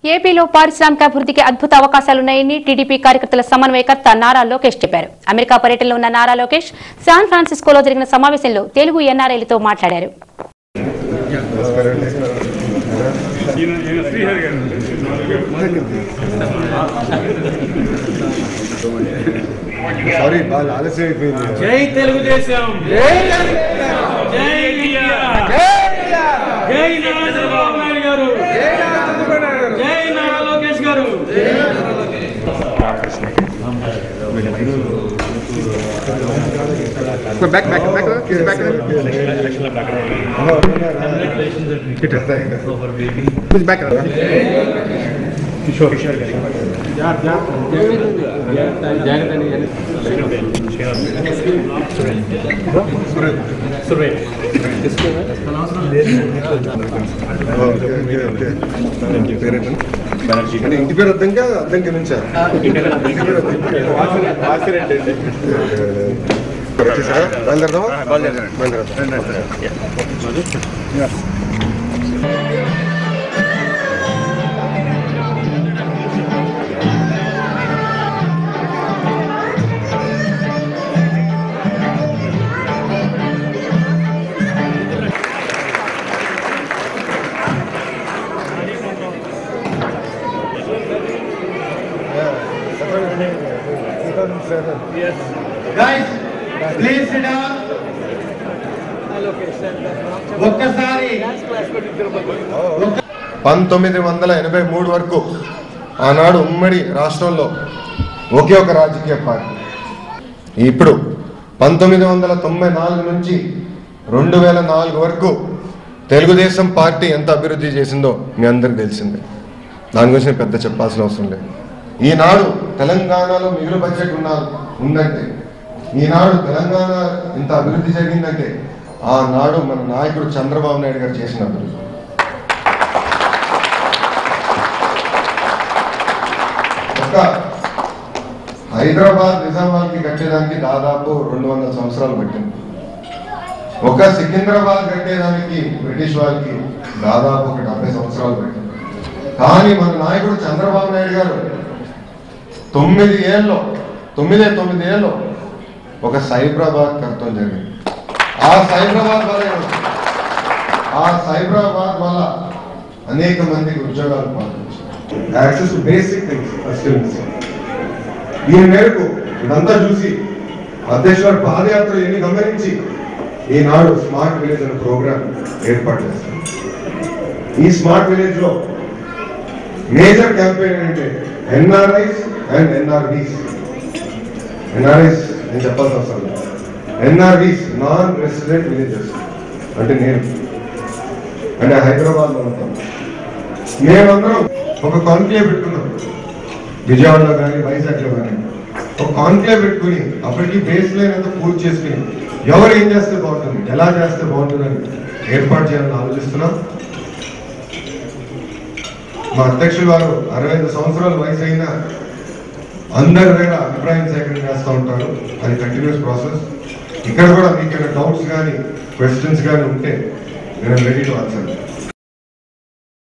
ఏపీలో పారిశ్రామికాభివృద్ధికి అద్భుత అవకాశాలున్నాయని టీడీపీ కార్యకర్తల సమన్వయకర్త నారా లోకేష్ చెప్పారు అమెరికా పర్యటనలో ఉన్న నారా లోకేష్ శాన్ ఫ్రాన్సిస్కోలో జరిగిన సమావేశంలో తెలుగు ఎన్ఆర్ఐలతో మాట్లాడారు సారీ బాగా ఆలస్యం అయిపోయింది జై తెలుగుదేశం జై ఇండియా జై నారా చంద్రబాబు నాయుడు గారు జై నారా లోకేష్ గారు బ్యాక్ బ్యాక్ బ్యాక్ బ్యాక్ కొంచెం బ్యాక్ కిషోర్ కిషోర్ గారి అంటే ఇంటి పేరు అర్థంగా అర్థంకి నుంచా ఇంటి పేరు వచ్చేసారా బయలుదేరదామా బయలుదేరదాం గైస్ ప్లీజ్ సిట్ డౌన్ ఒక్కసారి పంతొమ్మిది వందల ఎనభై మూడు వరకు ఆనాడు ఉమ్మడి రాష్ట్రంలో ఒకే ఒక రాజకీయ పార్టీ ఇప్పుడు పంతొమ్మిది వందల తొంభై నాలుగు నుంచి రెండు వేల నాలుగు వరకు తెలుగుదేశం పార్టీ ఎంత అభివృద్ధి చేసిందో మీ అందరికి తెలిసిందే దాని గురించి నేను పెద్ద చెప్పాల్సిన అవసరం లేదు ఈనాడు తెలంగాణలో మిగులు బడ్జెట్ ఉన్న ఉందంటే ఈనాడు తెలంగాణ ఇంత అభివృద్ధి జరిగిందంటే ఆనాడు మన నాయకుడు చంద్రబాబు నాయుడు గారు చేసిన అభివృద్ధి ఒక హైదరాబాద్ నిజామాబాద్కి కట్టేదానికి దాదాపు రెండు వందల సంవత్సరాలు పట్టింది ఒక సికింద్రాబాద్ కట్టేదానికి బ్రిటిష్ వాళ్ళకి దాదాపు ఒక డెబ్బై సంవత్సరాలు పట్టింది కానీ మన నాయకుడు చంద్రబాబు నాయుడు గారు తొమ్మిది ఏళ్ళు తొమ్మిదే తొమ్మిది ఏళ్ళు ఒక సైబరాబాద్ కట్టడం జరిగింది ఆ సైబరాబాద్ వల్ల ఏమవుతుంది? ఆ సైబరాబాద్ వల్ల అనేక మందికి ఉద్యోగాలు పొందవచ్చు access to basic things still missing దీని మేరకు ఇదంతా చూసి అధ్యక్షుడు పాదయాత్ర ఎన్ని గమనించి ఈనాడు స్మార్ట్ విలేజ్ అనే ప్రోగ్రామ్ ఏర్పాటు చేస్తాం ఈ స్మార్ట్ విలేజ్ లో మేజర్ క్యాంపెయిన్ అంటే ఎన్ఆర్ఐస్ అండ్ ఎన్ఆర్బీస్ ఎన్ఆర్ఐస్ నేను చెప్పాల్సిన అవసరం లేదు ఎన్ఆర్బీస్ నాన్ రెసిడెంట్ విలేజెస్ అంటే నేను అంటే హైదరాబాద్ లో ఉంటాం మేమందరం ఒక కాన్క్లేవ్ పెట్టుకున్నాం విజయవాడలో కానీ వైజాగ్లో కానీ ఒక కాన్క్లేవ్ పెట్టుకుని అప్పటికి బేస్ లైన్ అంతా పూర్తి చేసుకుని ఎవరు ఏం చేస్తే బాగుంటుంది ఎలా చేస్తే బాగుంటుందని ఏర్పాటు చేయాలని ఆలోచిస్తున్నాం మా అధ్యక్షులు వారు అరవై ఐదు సంవత్సరాల వయసు అయినా అందరి దగ్గర అభిప్రాయం సేకరణ చేస్తూ ఉంటారు అది కంటిన్యూస్ ప్రాసెస్ ఇక్కడ కూడా మీకు ఏమైనా డౌట్స్ కానీ క్వశ్చన్స్ కానీ ఉంటే నేను రెడీ టు ఆన్సర్